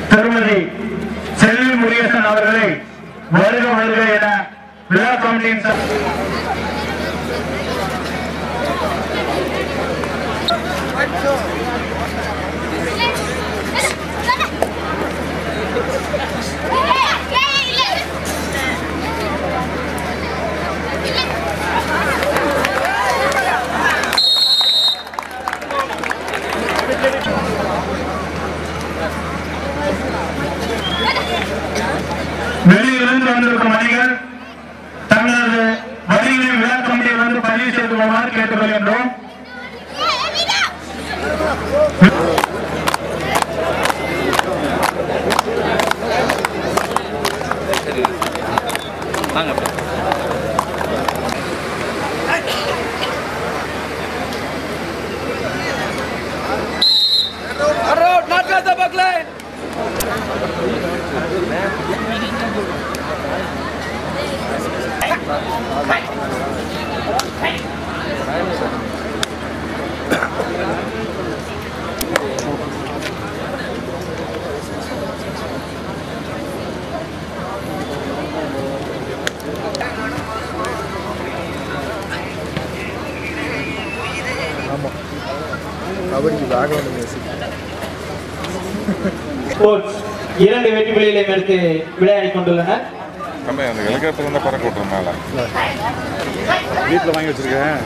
திருமதி செல்வி முருகேசன் அவர்களை வருக வருக என விழா கமிட்டியின் சார்- வெளியிலிருந்து வந்திருக்கும் அணிகள் தங்களது வரிகளை விழா கமிட்டியில் வந்து பதிவு செய்து கொள்ளுமாறு கேட்டுக்கொள்கின்றோம் Arrow, not at the back line. கபடிக்கு பேக்ரவுண்ட் மியூசிக் ஸ்போர்ட்ஸ் இரண்டு வெற்றி புள்ளிகளையும் எடுத்து விளையாடி கொண்டுள்ளனர் தம்பி அந்த ஹெலிகாப்டர் வந்து பறக்க விட்டுரு மேலே வீட்டில் வாங்கி வச்சிருக்கேன்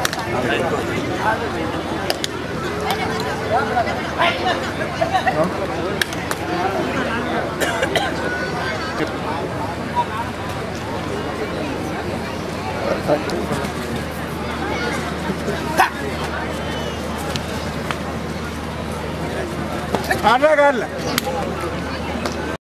ஆடுறா காரில்